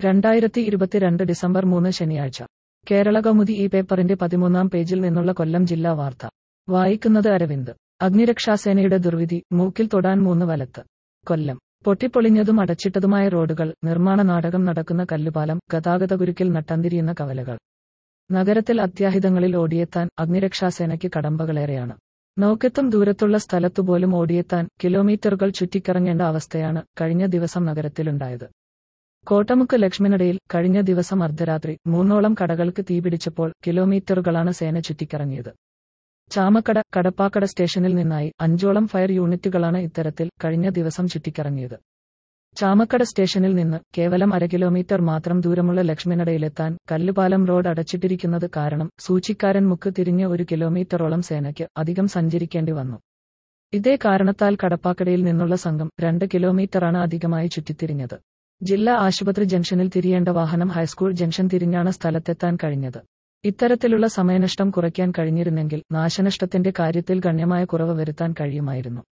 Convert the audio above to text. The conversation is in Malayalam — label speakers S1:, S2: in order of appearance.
S1: രണ്ടായിരത്തി ഇരുപത്തിരണ്ട് ഡിസംബർ മൂന്ന് ശനിയാഴ്ച കേരള കൗമുദി ഈ പേപ്പറിന്റെ പതിമൂന്നാം പേജിൽ നിന്നുള്ള കൊല്ലം ജില്ലാ വാർത്ത വായിക്കുന്നത് അരവിന്ദ് അഗ്നിരക്ഷാസേനയുടെ ദുർവിധി മൂക്കിൽ തൊടാൻ മൂന്ന് വലത്ത് കൊല്ലം പൊട്ടിപ്പൊളിഞ്ഞതും അടച്ചിട്ടതുമായ റോഡുകൾ നിർമ്മാണ നാടകം നടക്കുന്ന കല്ലുപാലം ഗതാഗതകുരുക്കിൽ നട്ടന്തിരിയുന്ന കവലകൾ നഗരത്തിൽ അത്യാഹിതങ്ങളിൽ ഓടിയെത്താൻ അഗ്നിരക്ഷാസേനയ്ക്ക് കടമ്പകളേറെയാണ് നോക്കെത്തും ദൂരത്തുള്ള സ്ഥലത്തുപോലും ഓടിയെത്താൻ കിലോമീറ്ററുകൾ ചുറ്റിക്കറങ്ങേണ്ട അവസ്ഥയാണ് കഴിഞ്ഞ ദിവസം നഗരത്തിലുണ്ടായത് കോട്ടമുക്ക് ലക്ഷ്മണടയിൽ കഴിഞ്ഞ ദിവസം അർദ്ധരാത്രി മൂന്നോളം കടകൾക്ക് തീപിടിച്ചപ്പോൾ കിലോമീറ്ററുകളാണ് സേന ചുറ്റിക്കറങ്ങിയത് ചാമക്കട കടപ്പാക്കട സ്റ്റേഷനിൽ നിന്നായി അഞ്ചോളം ഫയർ യൂണിറ്റുകളാണ് ഇത്തരത്തിൽ കഴിഞ്ഞ ദിവസം ചുറ്റിക്കറങ്ങിയത് ചാമക്കട സ്റ്റേഷനിൽ നിന്ന് കേവലം അര കിലോമീറ്റർ മാത്രം ദൂരമുള്ള ലക്ഷ്മണടയിലെത്താൻ കല്ലുപാലം റോഡ് അടച്ചിട്ടിരിക്കുന്നത് കാരണം സൂചിക്കാരൻ മുക്ക് തിരിഞ്ഞ് ഒരു കിലോമീറ്ററോളം സേനയ്ക്ക് അധികം സഞ്ചരിക്കേണ്ടി വന്നു ഇതേ കാരണത്താൽ കടപ്പാക്കടയിൽ നിന്നുള്ള സംഘം രണ്ട് കിലോമീറ്ററാണ് അധികമായി ചുറ്റിത്തിരിഞ്ഞത് ജില്ലാ ആശുപത്രി ജംഗ്ഷനിൽ തിരിയേണ്ട വാഹനം ഹൈസ്കൂൾ ജംഗ്ഷൻ തിരിഞ്ഞാണ് സ്ഥലത്തെത്താൻ കഴിഞ്ഞത് ഇത്തരത്തിലുള്ള സമയനഷ്ടം കുറയ്ക്കാൻ കഴിഞ്ഞിരുന്നെങ്കിൽ നാശനഷ്ടത്തിന്റെ കാര്യത്തിൽ ഗണ്യമായ കുറവ് വരുത്താൻ കഴിയുമായിരുന്നു